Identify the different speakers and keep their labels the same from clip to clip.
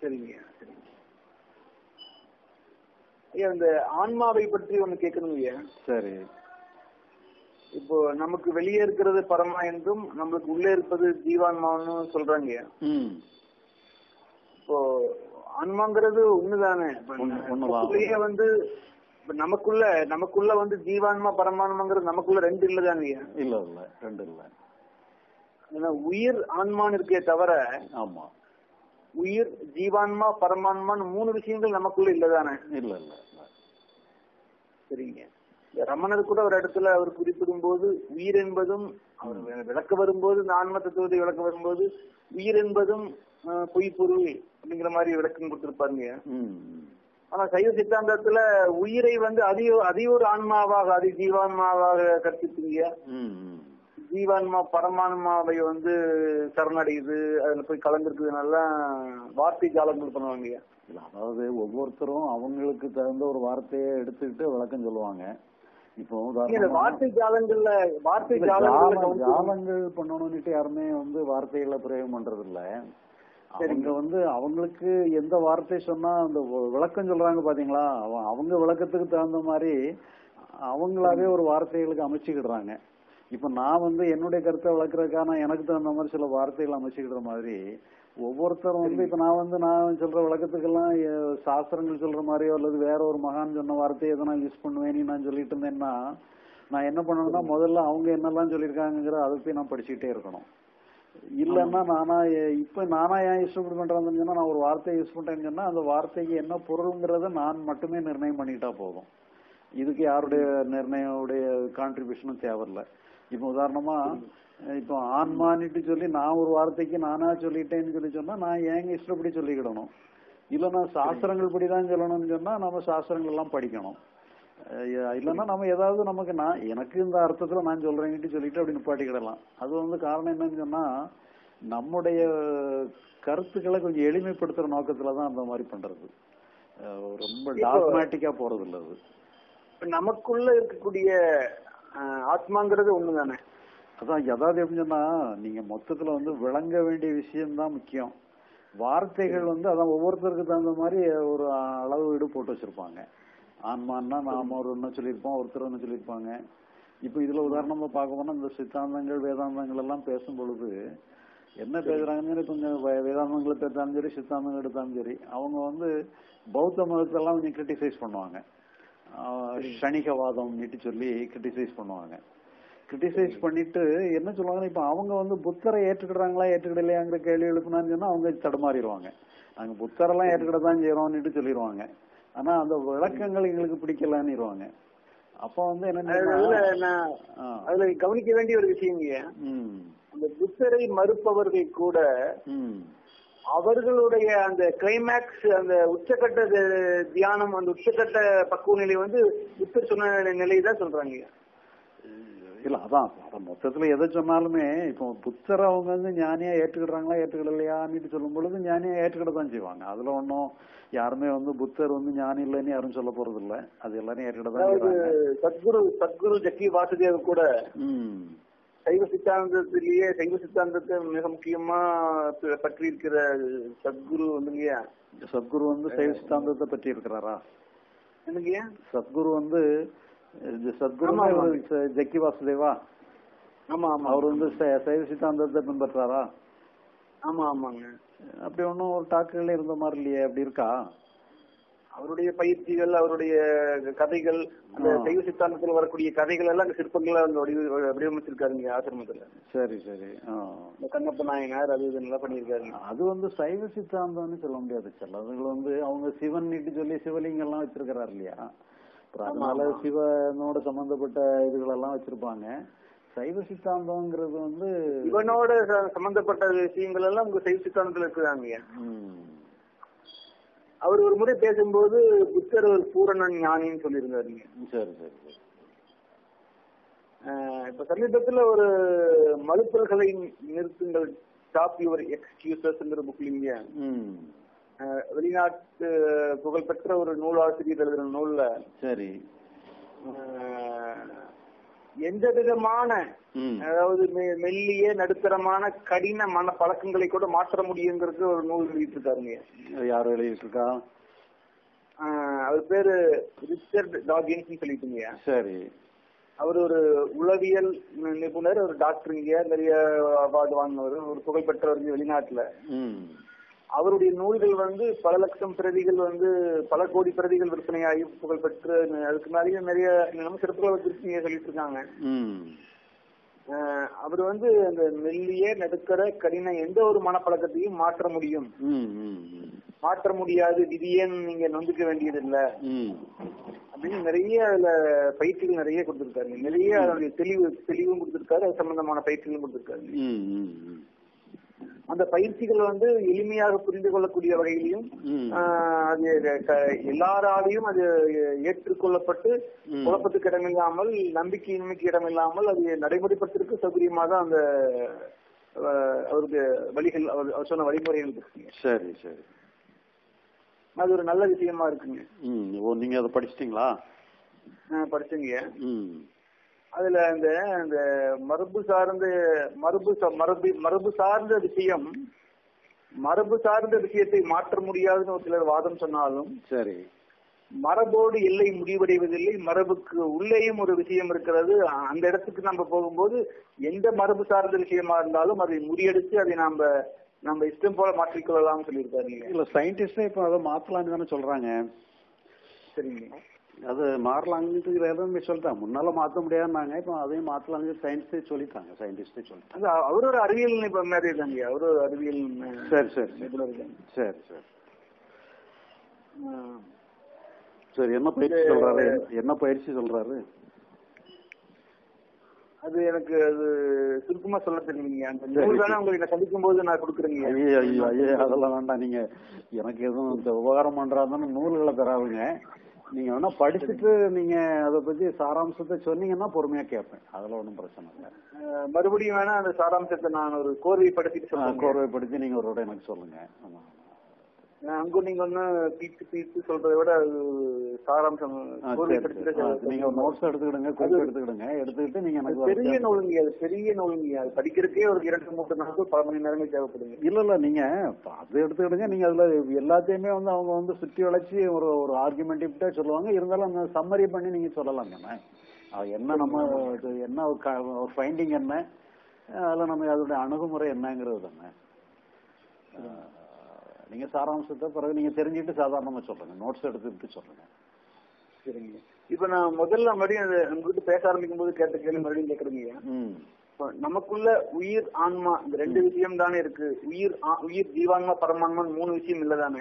Speaker 1: சரிங்க சரிங்க ஐயா இந்த ஆன்மாவை பற்றி ஒண்ணு கேட்கணுங்க ஐயா
Speaker 2: சரி
Speaker 1: இப்போ நமக்கு வெளியே இருக்கிறது பரமா என்றும் நம்மளுக்கு உள்ளே இருப்பது ஜீவான்மான்னு சொல்றாங்க ஐயா
Speaker 2: ம்
Speaker 1: இப்போ ஆன்மாங்கிறது ஒண்ணுதானே இப்ப
Speaker 2: ஒண்ணு- ஒண்ணுதான்.
Speaker 1: நமக்குள்ளேயே வந்து இப்ப நமக்குள்ள நமக்குள்ள வந்து ஜீவான்மா பரமான்மாங்கிறது நமக்குள்ள ரெண்டு இல்லதாங்க ஐயா
Speaker 2: இல்ல இல்ல ரெண்டு இல்ல
Speaker 1: ஏன்னா உயிர் ஆன்மான்னு இருக்கே தவிர
Speaker 2: ஆமா
Speaker 1: உயிர் ஜீவான்மா பரமான்மான்னு மூணு விஷயங்கள் நமக்குள்ள இல்லதானே
Speaker 2: இல்ல இல்ல இல்ல
Speaker 1: சரிங்க இந்த ரமணர் கூட ஒரு இடத்துல அவர் குறிப்பிடும் போது உயிர் என்பதும் அவர் வி- விளக்க வரும்போது இந்த ஆன்ம தத்துவத்தை விளக்க வரும்போது உயிர் என்பதும் அஹ், பொய் பொருள் அப்படிங்கிற மாதிரி விளக்கம் கொடுத்திருப்பாருங்க
Speaker 2: ம் ம்.
Speaker 1: ஆனா சைவ சித்தாந்தத்துல உயிரை வந்து அதி அதி ஒரு ஆன்மாவாக அதி ஜீவான்மாவாக கற்பித்தீங்க
Speaker 2: ம் ம்.
Speaker 1: ஜீவான்மா பரமான்மாவை வந்து சரணடையுது அதுல போய் கலந்துருக்குதுனால வார்த்தை ஜாலங்கள் பண்ணுவாங்க
Speaker 2: இல்ல அதாவது ஒவ்வொருத்தரும் அவங்களுக்கு தகுந்த ஒரு வார்த்தையை எடுத்துக்கிட்டு விளக்கம் சொல்லுவாங்க இப்போ
Speaker 1: இந்த
Speaker 2: உதாரணமா
Speaker 1: வார்த்தை ஜாலங்கள்ல வார்த்தை
Speaker 2: இல்ல,
Speaker 1: ஜாலங்கள்ல
Speaker 2: ஜாலம்
Speaker 1: கவுந்து-
Speaker 2: ஜாலங்கள் பண்ணணும்னுட்டு யாருமே வந்து வார்த்தைகளை பிரயோகம் பண்றது இல்ல அவங்க வந்து அவங்களுக்கு எந்த வார்த்தை சொன்னா அந்த வ- விளக்கம் சொல்றாங்க பாத்தீங்களா அவ- அவங்க விளக்கத்துக்கு தகுந்த மாதிரி அவங்களாவே ஒரு வார்த்தைகளுக்கு அமைச்சுக்கிடுறாங்க இப்ப நான் வந்து என்னுடைய கருத்தை விளக்குறதுக்கான எனக்கு தகுந்த மாதிரி சில வார்த்தைகள் அமைச்சுக்கிற மாதிரி ஒவ்வொருத்தரும் வந்து இப்ப நான் வந்து நான் சொல்ற விளக்கத்துக்கெல்லாம் எ- சாஸ்திரங்கள் சொல்ற மாதிரியோ அல்லது வேற ஒரு மகான் சொன்ன வார்த்தையை எதனா யூஸ் பண்ணுவேன்னு நான் சொல்லிட்டு இருந்தேன்னா நான் என்ன பண்ணணும்னா முதல்ல அவங்க என்னெல்லாம் சொல்லியிருக்காங்கிற அதை போய் நான் படிச்சுக்கிட்டே இருக்கணும் இல்லைன்னா நானா எ- இப்ப நானா ஏன் இஷ்டப்படி பண்றேன்னு சொன்னா நான் ஒரு வார்த்தையை யூஸ் பண்றேன்னு சொன்னா அந்த வார்த்தைக்கு என்ன பொருளுங்கிறத நான் மட்டுமே நிர்ணயம் பண்ணிட்டா போதும் இதுக்கு யாருடைய நிர்ணயோடைய கான்ட்ரிபியூஷனும் தேவையில்ல இப்போ உதாரணமா இப்போ ஆன்மானிட்டு சொல்லி நான் ஒரு வார்த்தைக்கு நானா சொல்லிட்டேன்னு சொல்லி சொன்னா நான் ஏங்க இஷ்டப்படி சொல்லிக்கிடணும் இல்லைன்னா சாஸ்திரங்கள் படிதான் சொல்லணும்னு சொன்னா நம்ம சாஸ்திரங்கள் எல்லாம் படிக்கணும் அஹ் இல்லைன்னா நம்ம ஏதாவது நமக்கு நான் எனக்கு இந்த அர்த்தத்துல நான் சொல்றேன்ட்டு சொல்லிட்டு அப்படி நிப்பாட்டிக்கிடலாம் அது வந்து காரணம் என்னன்னு சொன்னா நம்முடைய கருத்துக்களை கொஞ்சம் எளிமைப்படுத்துற நோக்கத்துல தான் அந்த மாதிரி பண்றது அஹ் ரொம்ப டாக்மேட்டிக்கா போறது இல்ல அது
Speaker 1: இப்ப நமக்குள்ள இருக்கக்கூடிய அஹ், ஆத்மாங்கிறது ஒண்ணுதானே
Speaker 2: அதான் அதாவது எப்படின்னு சொன்னா நீங்க மொத்தத்துல வந்து விளங்க வேண்டிய விஷயம்தான் முக்கியம் வார்த்தைகள் வந்து அதான் ஒவ்வொருத்தருக்கு தகுந்த மாதிரி ஒரு அளவு வீடு போட்டு வச்சிருப்பாங்க ஆன்மான்னா நாம ஒரு ஒண்ணு சொல்லியிருப்போம் ஒருத்தர் ஒண்ணு சொல்லியிருப்பாங்க இப்போ இதுல உதாரணமா பார்க்க போனா இந்த சித்தாந்தங்கள் வேதாந்தங்கள் எல்லாம் பேசும் பொழுது என்ன பேசுறாங்கன்னு இப்ப இந்த வே- வேதாந்தங்களை பேசாலும் சரி சித்தாந்தங்கள் எடுத்தாலும் சரி அவங்க வந்து பௌத்த மதத்தெல்லாம் கொஞ்சம் கிரிட்டிசைஸ் பண்ணுவாங்க ஆஹ் ஷணிகவாதம் நீட்டு சொல்லி கிரிட்டிசைஸ் பண்ணுவாங்க கிரிட்டிசைஸ் பண்ணிட்டு என்ன சொல்லுவாங்கன்னா இப்ப அவங்க வந்து புத்தரை ஏற்றுக்கிடுறாங்களா ஏற்றுக்கிடலையாங்கிற கேள்வி எழுப்புனான்னு சொன்னா அவங்க தடுமாறிடுவாங்க நாங்க புத்தரெல்லாம் ஏற்றுக்கிட தான் செய்யறோம்னுட்டு சொல்லிடுவாங்க ஆனா அந்த விளக்கங்கள் எங்களுக்கு பிடிக்கலன்னுருவாங்க அப்ப வந்து
Speaker 1: அதுல
Speaker 2: என்ன
Speaker 1: நான் அதுல கவனிக்க வேண்டிய ஒரு விஷயங்க
Speaker 2: ம்
Speaker 1: அந்த புத்தரை மறுப்பவர்கள் கூட
Speaker 2: ம்
Speaker 1: அவர்களுடைய அந்த கிளைமேக்ஸ் அந்த உச்சக்கட்ட தி- தியானம் அந்த உச்சக்கட்ட பக்குவ நிலை வந்து புத்தர் சொன்ன நிலை தான் சொல்றாங்க
Speaker 2: இல்ல அதான் அதான் மொத்தத்துல எதை சொன்னாலுமே இப்போ புத்தரை அவங்க வந்து ஞானியா ஏற்றுக்கிடுறாங்களா ஏற்றுக்கிடலையான்னு சொல்லும் பொழுது ஞானியா ஏற்றுக்கிட தான் செய்வாங்க அதுல ஒன்றும் யாருமே வந்து புத்தர் வந்து ஞானி இல்லைன்னு யாரும் சொல்ல போறது இல்ல அது எல்லாரும் ஏற்றுக்கிட தான்
Speaker 1: அதாவது
Speaker 2: செய்றாங்க
Speaker 1: சத்குரு சத்குரு ஜக்கி வாசுதேவ் கூட
Speaker 2: ம்
Speaker 1: சைவ சித்தாந்தத்திலேயே சைவ சித்தாந்தத்தை மிக முக்கியமா ப- பற்றி இருக்கிற சத்குரு வந்துங்கய்யா
Speaker 2: சத்குரு வந்து சைவ சித்தாந்தத்தை பற்றி இருக்கிறாரா
Speaker 1: என்னங்கய்யா
Speaker 2: சத்குரு வந்து இது சத்குரு
Speaker 1: ஆமா, ஆமா.
Speaker 2: இவரு ச- ஜக்கி வாசுதேவா
Speaker 1: ஆமா ஆமா
Speaker 2: அவர் வந்து ச- சைவ சித்தாந்தத்தை பின்பற்றாரா
Speaker 1: ஆமா ஆமாங்க
Speaker 2: அப்படி ஒன்றும் ஒரு டாக்குகள் இருந்த மாதிரி இல்லையே அப்படி இருக்கா
Speaker 1: அவருடைய பயிற்சிகள் அவருடைய கதைகள் அந்த
Speaker 2: ஆ.
Speaker 1: சைவ சித்தாந்தத்துல வரக்கூடிய கதைகள் எல்லாம் அந்த சிற்பங்களா அந்த வடிவ வடிவமைச்சிருக்காருங்க ஆசிரமத்துல
Speaker 2: சரி சரி ஆ
Speaker 1: இந்த கண்ணப்ப நாயனார் அது இது நல்லா பண்ணியிருக்காருங்க
Speaker 2: அது வந்து சைவ சித்தாந்தம்னு சொல்ல முடியாது சிலதுகள் வந்து அவங்க சிவன் நீட்டு சொல்லி சிவலிங்கம் எல்லாம் வச்சிருக்கிறாரு இல்லையா அப்புறம் அதனால
Speaker 1: ஆமா.
Speaker 2: சிவனோட சம்பந்தப்பட்ட இதுகள் எல்லாம் வச்சிருப்பாங்க சைவ சித்தாந்தம்ங்கிறது வந்து
Speaker 1: இவனோட ச- சம்பந்தப்பட்ட விஷயங்கள் எல்லாம் உங்க சைவ சித்தாந்தத்துல இருக்குதாங்க
Speaker 2: ம்,
Speaker 1: அவர் ஒரு முறை பேசும்போது புத்தர் ஒரு பூரண ஞானின்னு சொல்லியிருந்தாருங்க
Speaker 2: சரி சரி சரி
Speaker 1: ஆஹ் இப்ப சமீபத்துல ஒரு மலுப்பல்களை நிறுத்துங்கள் ஸ்டாப் யுவர் எக்ஸ்கியூசஸ்ங்கிற புக்லிங்க
Speaker 2: ம்
Speaker 1: வெளிநாட்டு புகழ்பெற்ற ஒரு நூலாசிரியர் எழுதுற நூல்ல
Speaker 2: சரி
Speaker 1: ஆஹ், எந்த விதமான
Speaker 2: ம்
Speaker 1: அதாவது மெ- மெல்லிய நடுத்தரமான கடின மன பழக்கங்களை கூட மாற்ற முடியுங்கிறது ஒரு நூல் எழுதிட்டு இருக்காருங்க
Speaker 2: யார் எழுதிட்டு இருக்கா
Speaker 1: ஆஹ் அவர் பேரு ரிச்சர்ட் டாகின்ஸ் சொல்லிட்டுங்க
Speaker 2: சரி
Speaker 1: அவர் ஒரு உளவியல் நி- நிபுணர் ஒரு டாக்டருங்க நிறைய அவார்டு வாங்கினவர் ஒரு புகழ்பெற்றவர் வெளிநாட்டுல
Speaker 2: ம்
Speaker 1: அவருடைய நூல்கள் வந்து பல லட்சம் பிரதிகள் வந்து பல கோடி பிரதிகள் விற்பனையாகி புகழ்பெற்று அதுக்கு நிறைய நிறைய நம்ம சிறப்புகளை விற்பனையை சொல்லிட்டு இருக்காங்க
Speaker 2: ம்
Speaker 1: ஆஹ் அவர் வந்து அந்த மெல்லிய நடுத்தர கடின எந்த ஒரு மனப்பழக்கத்தையும் மாற்ற முடியும்
Speaker 2: ம் ம் ம்
Speaker 1: மாற்ற முடியாது திடீர்னு நீங்க நொந்துக்க வேண்டியது இல்ல
Speaker 2: ம்
Speaker 1: அப்படின்னு நிறைய அதுல பயிற்சிகள் நிறைய கொடுத்திருக்காரு நிறைய அதனுடைய தெளிவு தெளிவும் கொடுத்திருக்காரு அது சம்பந்தமான பயிற்சிகளும் கொடுத்திருக்காரு
Speaker 2: ம் ம் ம்
Speaker 1: அந்த பயிற்சிகள் வந்து எளிமையாக புரிந்து கொள்ளக்கூடிய வகையிலையும்
Speaker 2: ம்
Speaker 1: ஆஹ் அது க- எல்லாராலையும் அது ஏற்றுக்கொள்ளப்பட்டு
Speaker 2: ம்.
Speaker 1: குழப்பத்துக்கு இடமில்லாமல் நம்பிக்கையின்மைக்கு இடமில்லாமல் அது நடைமுறைப்படுத்திற்கு சௌகரியமாக தான் அந்த ஆஹ், அவருக்கு வழிகள் அவர் அவர் சொன்ன வழிமுறைகள் இருக்குங்க
Speaker 2: சரி சரி
Speaker 1: அது ஒரு நல்ல விஷயமா இருக்குங்க
Speaker 2: ம் ஓ நீங்க அதை படிச்சிட்டீங்களா
Speaker 1: ஆஹ், படிச்சேங்க
Speaker 2: ம்
Speaker 1: அதுல அந்த அந்த மரபு சார்ந்த மரபு ச- மரபு மரபு சார்ந்த விஷயம் மரபு சார்ந்த விஷயத்தை மாற்ற முடியாதுன்னு ஒரு சிலர் வாதம் சொன்னாலும்
Speaker 2: சரி
Speaker 1: மரபோடு எல்லை முடிவடைவதில்லை மரபுக்கு உள்ளேயும் ஒரு விஷயம் இருக்கிறது அந்த இடத்துக்கு நம்ம போகும்போது எந்த மரபு சார்ந்த விஷயமா இருந்தாலும் அதை முறியடிச்சு அதை நாம நம்ம இஷ்டம் போல மாற்றிக்கொள்ளலாம்னு சொல்லியிருக்காரு நீங்க
Speaker 2: இல்ல சயின்டிஸ்டே இப்போ அதை மாத்தலாம்னு தானே சொல்றாங்க
Speaker 1: சரிங்க
Speaker 2: அது மாறலாங்கிறது எதுவுமே சொல்லிட்டாங்க முன்னால மாத்த முடியாதுன்னாங்க இப்போ அதையும் மாத்தலாம்னு சயின்ஸே சொல்லிட்டாங்க சயின்டிஸ்டே சொல்லிட்டாங்க
Speaker 1: அது அவர் ஒரு அறிவியல் நிப- மேதை தாங்க அவர் ஒரு அறிவியல்
Speaker 2: சரி சரி சரி
Speaker 1: நிபுணர் தாங்க
Speaker 2: சரி சரி
Speaker 1: ஆஹ்
Speaker 2: சரி என்ன பயிற்சி சொல்றாரு என்ன பயிற்சி சொல்றாரு
Speaker 1: அது எனக்கு அது சுருக்கமா சொல்ல தெரியுங்க அந்த நூல் தானே உங்களுக்கு சந்திக்கும் போது நான் கொடுக்குறேங்க
Speaker 2: ஐயோ ஐயோ ஐயோ அதெல்லாம் வேண்டாம் நீங்க எனக்கு எதுவும் இந்த உபகாரம் பண்றாதுன்னு நூல்களை தராதுங்க நீங்க வேணா படிச்சுட்டு நீங்க அதை பத்தி சாராம்சத்தை சொன்னீங்கன்னா பொறுமையா கேட்பேன் அதெல்லாம் ஒன்றும் பிரச்சனை இல்லை
Speaker 1: ஆஹ் மறுபடியும் வேணா அந்த சாராம்சத்தை நான் ஒரு கோர்வைப்படுத்திட்டு சொல்றேன்
Speaker 2: கோர்வைப்படுத்தி நீங்க ஒரு விட எனக்கு சொல்லுங்க ஆமா
Speaker 1: அங்க நீங்க ஒண்ணு பீட்டு பீட்டு சொல்றதை விட அது சாராம்சம்
Speaker 2: ஆ, சரி,
Speaker 1: கோர்வைப்படுத்திட்டு
Speaker 2: சரி. ஆ, நீங்க நோட்ஸ் எடுத்துக்கிடுங்க குறிப்பு எடுத்துக்கிடுங்க எடுத்துக்கிட்டு நீங்க
Speaker 1: அது
Speaker 2: எனக்கு
Speaker 1: பெரிய
Speaker 2: ஒரு-
Speaker 1: நூலுங்க அது பெரிய நூலுங்க அது படிக்கிறதுக்கே ஒரு இரண்டு மூன்று நாட்கள் பல மணி நேரங்கள் தேவைப்படுங்க
Speaker 2: இல்ல இல்ல நீங்க அது எடுத்துக்கிடுங்க நீங்க அதுல எல்லாத்தையுமே வந்து அவங்க வந்து சுத்தி வளைச்சு ஒரு ஒரு ஆர்குமெண்டிவ்ட்டா சொல்லுவாங்க இருந்தாலும் அந்த சம்மரி பண்ணி நீங்க சொல்லலாம் தானே அது என்ன நம்ம இது என்ன ஒரு ஃபைண்டிங் என்ன அதுல நம்ம அதோட அணுகுமுறை என்னங்கிறது தானே ஆஹ், நீங்க சாராம்சத்தை பிறகு நீங்க தெரிஞ்சுட்டு சாதாரணமா சொல்லுங்க நோட்ஸ் எடுத்துக்கிட்டு சொல்லுங்க
Speaker 1: சரிங்க இப்ப நான் முதல்ல மறுபடியும் அது உங்ககிட்ட பேச ஆரம்பிக்கும் போது கேட்ட கேள்வி மறுபடியும் கேக்குறீங்க
Speaker 2: ம்
Speaker 1: இப்ப நமக்குள்ள உயிர் ஆன்மா இந்த ரெண்டு விஷயம் தானே இருக்கு உயிர் ஆ- உயிர் ஜீவான்மா பரமான்மான்னு மூணு விஷயம் இல்லதானே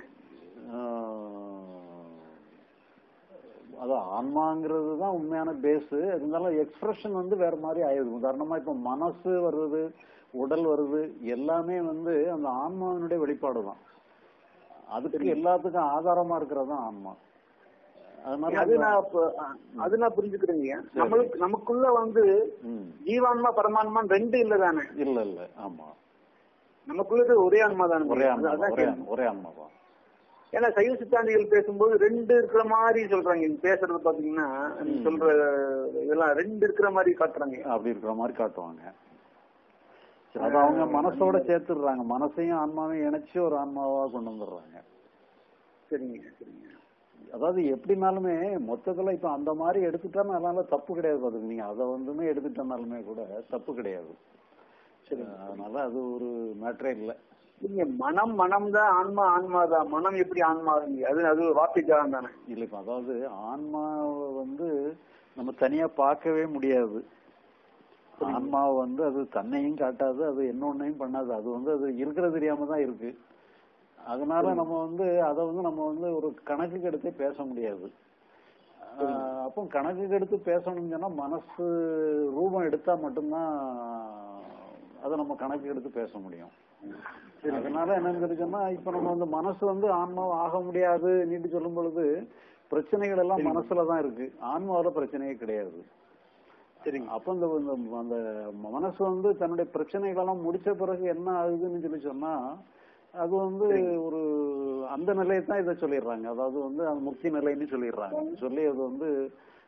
Speaker 2: ஆஹ் அதான் ஆன்மாங்கிறது தான் உண்மையான பேஸ் இருந்தாலும் எக்ஸ்பிரஷன் வந்து வேற மாதிரி ஆயிடுது உதாரணமா இப்ப மனசு வருது உடல் வருது எல்லாமே வந்து அந்த ஆன்மாவினுடைய வெளிப்பாடு தான் அதுக்கு எல்லாத்துக்கும் ஆதாரமா இருக்கிறது தான் ஆன்மா அதனால
Speaker 1: அது நான் இப்ப- அது நான் புரிஞ்சுக்கிறேங்க நம்மளுக்கு நமக்குள்ள வந்து
Speaker 2: ம்.
Speaker 1: ஜீவான்மா பரமான்மான்னு ரெண்டு இல்லதானே
Speaker 2: இல்ல இல்ல ஆமா
Speaker 1: நமக்குள்ளது ஒரே ஆன்மா தானே
Speaker 2: ஒரே ஆன்மா
Speaker 1: அதான்
Speaker 2: ஒரே
Speaker 1: கேள்வி.
Speaker 2: ஆன்மா ஒரே ஆன்மா தான்
Speaker 1: ஏன்னா சைவ சித்தாந்திகள் பேசும்போது ரெண்டு இருக்கிற மாதிரி சொல்றாங்க இங்க பேசுறது பாத்தீங்கன்னா நீங்க சொல்ற இதெல்லாம் ரெண்டு இருக்கிற மாதிரி காட்டுறாங்க
Speaker 2: அப்படி இருக்கிற மாதிரி காட்டுவாங்க சரி, அது அவங்க மனசோட சேர்த்துடுறாங்க மனசையும் ஆன்மாவையும் இணைச்சு ஒரு ஆன்மாவா கொண்டு வந்துடுறாங்க
Speaker 1: சரிங்க சரிங்க
Speaker 2: அதாவது எப்படினாலுமே மொத்தத்துல இப்ப அந்த மாதிரி எடுத்துட்டா அதனால தப்பு கிடையாது பாத்துங்க நீங்க அதை வந்துமே எடுத்துட்டனாலுமே கூட தப்பு கிடையாது அதனால அது ஒரு மேட்டரே இல்லை
Speaker 1: நீங்க மனம் மனம் தான் ஆன்மா ஆன்மா தான் மனம் எப்படி ஆன்மா அது அது ஒரு வார்த்தை ஜாலம் தானே
Speaker 2: இல்ல இப்ப அதாவது ஆன்மாவை வந்து நம்ம தனியா பார்க்கவே முடியாது ஆன்மாவை வந்து அது தன்னையும் காட்டாது அது இன்னொன்னையும் பண்ணாது அது வந்து அது இருக்கிறது தெரியாம தான் இருக்கு அதனால நம்ம வந்து அதை வந்து நம்ம வந்து ஒரு கணக்குக்கு எடுத்தே பேச முடியாது ஆஹ் அப்போ கணக்குக்கு எடுத்து பேசணும்னு சொன்னா மனசு ரூபம் எடுத்தா மட்டும்தான் அதை நம்ம கணக்கு எடுத்து பேச முடியும் அதனால என்னன்னு சொன்னா இப்ப நம்ம வந்து மனசு வந்து ஆன்மாவை ஆக முடியாது நீட்டு சொல்லும் பொழுது பிரச்சனைகள் எல்லாம் மனசுல தான் இருக்கு ஆன்மாவில பிரச்சனையே கிடையாது
Speaker 1: சரிங்க
Speaker 2: அப்ப இந்த இந்த- அந்த மனசு வந்து தன்னுடைய பிரச்சனைகள் எல்லாம் முடிச்ச பிறகு என்ன ஆகுதுன்னு சொல்லி சொன்னா அது வந்து ஒரு அந்த நிலையை தான் இதை சொல்லிடுறாங்க அதாவது வந்து அது முக்தி நிலைன்னு சொல்லிடுறாங்க சொல்லி அது வந்து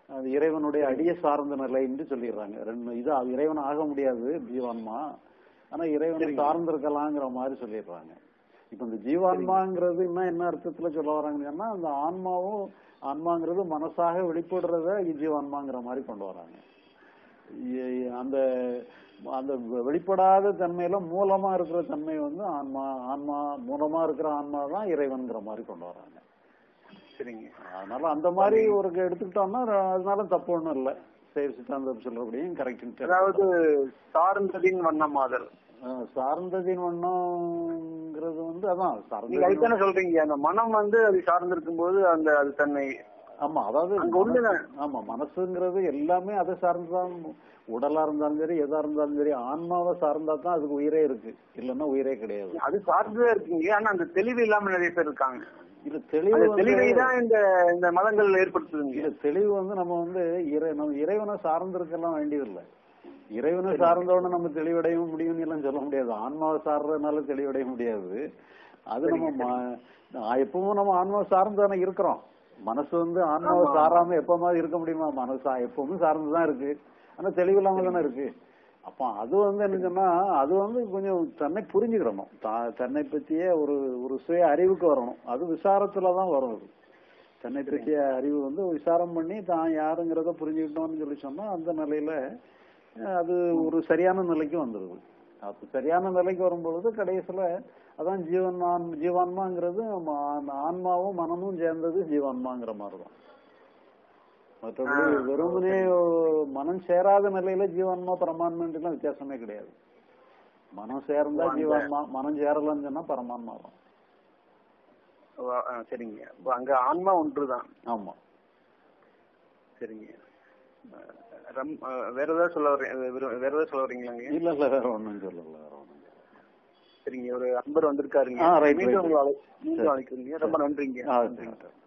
Speaker 2: அது இறைவனுடைய அடிய சார்ந்த நிலை என்று சொல்லிடுறாங்க ரெண்டு இது அது இறைவன் ஆக முடியாது ஜீவான்மா ஆனா இறைவனை சார்ந்திருக்கலாங்கிற மாதிரி சொல்லிடுறாங்க இப்ப இந்த ஜீவான்மாங்கிறது இன்னும் என்ன அர்த்தத்துல சொல்ல வராங்கன்னா அந்த ஆன்மாவும் ஆன்மாங்கிறது மனசாக வெளிப்படுறத ஜீவான்மாங்கிற மாதிரி கொண்டு வராங்க இ- அந்த அந்த வெளிப்படாத தன்மையில மூலமா இருக்கிற தன்மை வந்து ஆன்மா ஆன்மா மூலமா இருக்கிற ஆன்மா தான் இறைவன்கிற மாதிரி கொண்டு வராங்க
Speaker 1: சரிங்க
Speaker 2: அதனால அந்த மாதிரி ஒரு எடுத்துக்கிட்டோம்னா அதனால தப்பு ஒண்ணும் இல்ல சைவ சித்தாந்தம் சொல்றபடியும் கரெக்ட்
Speaker 1: அதாவது சார்ந்ததின் வண்ணமாதல்
Speaker 2: சார்ந்ததின் வண்ணம்ங்கிறது வந்து அதான்
Speaker 1: நீங்க
Speaker 2: சார்ந்ததின்
Speaker 1: அதுதானே சொல்றீங்க அந்த மனம் வந்து அது சார்ந்திருக்கும் போது அந்த அது தன்னை
Speaker 2: ஆமா அதாவது
Speaker 1: அங்க ஒண்ணுதான்.
Speaker 2: மனசு- ஆமா மனசுங்கிறது எல்லாமே அதை சார்ந்துதான் உடலா இருந்தாலும் சரி எதா இருந்தாலும் சரி ஆன்மாவை சார்ந்தா தான் அதுக்கு உயிரே இருக்கு இல்லைன்னா உயிரே கிடையாது
Speaker 1: அது சார்ந்துதான் இருக்கீங்க ஆனா அந்த தெளிவு இல்லாம நிறைய பேர் இருக்காங்க
Speaker 2: இல்ல தெளிவு
Speaker 1: அந்த
Speaker 2: வந்து
Speaker 1: தெளிவை தான் இந்த இந்த மதங்கள் ஏற்படுத்துதுங்க
Speaker 2: இல்ல தெளிவு வந்து நம்ம வந்து இறை நம்ம இறைவனை சார்ந்திருக்கலாம் வேண்டியதில்லை இறைவனை சார்ந்தவன நம்ம தெளிவடைய முடியும்னு எல்லாம் சொல்ல முடியாது ஆன்மாவை சார்றதுனால தெளிவடைய முடியாது அது நம்ம ம- ஆ, எப்பவும் நம்ம ஆன்மாவை சார்ந்து தானே இருக்கிறோம் மனசு வந்து ஆன்மாவை சாராம எப்பமாவது இருக்க முடியுமா மனசு எப்பவும் சார்ந்துதான் இருக்கு ஆனா தெளிவு இல்லாம தானே இருக்கு அப்ப அது வந்து என்ன சொன்னா அது வந்து கொஞ்சம் தன்னை புரிஞ்சுக்கிடணும் தா- தன்னை பற்றிய ஒரு ஒரு சுய அறிவுக்கு வரணும் அது விசாரத்துலதான் வரும் அது தன்னை பற்றிய அறிவு வந்து விசாரம் பண்ணி தான் யாருங்கிறத புரிஞ்சுக்கிட்டோம்னு சொல்லி சொன்னா அந்த நிலையில அஹ், அது ஒரு சரியான நிலைக்கு வந்துருது அப்ப சரியான நிலைக்கு வரும்பொழுது கடைசியில அதான் ஜீவன் ஆன் ஜீவான்மாங்கிறது ம- ஆன்மாவும் மனமும் சேர்ந்தது ஜீவான்மாங்கிற மாதிரிதான் மற்றபடி வெறுமனே மனம் சேராத நிலையில ஜீவான்மா பரமான்மான்ட்டு எல்லாம் வித்தியாசமே கிடையாது மனம் சேர்ந்தா ஜீவான்மா மனம் சேரலன்னு சொன்னா பரமான்மா தான்
Speaker 1: ஓ, ஆ, சரிங்க அப்ப அங்க ஆன்மா ஒன்றுதான்
Speaker 2: ஆமா
Speaker 1: சரிங்க அஹ், ரம்- அஹ், வேற ஏதாவது சொல்ல வர்றீங்க வேற ஏதாவது சொல்ல வர்றீங்களாங்க
Speaker 2: இல்ல இல்ல வேற ஒண்ணும் சொல்லல வேற ஒண்ணும் சொல்லல.
Speaker 1: சரிங்க ஒரு அன்பர் வந்திருக்காருங்க
Speaker 2: ஆ, right,
Speaker 1: மீண்டும்
Speaker 2: right,
Speaker 1: உங்களை
Speaker 2: right.
Speaker 1: அழை- மீண்டும் அழைக்கிறீங்க ரொம்ப நன்றிங்க
Speaker 2: ஆ,
Speaker 1: நன்றிங்க
Speaker 2: சரி.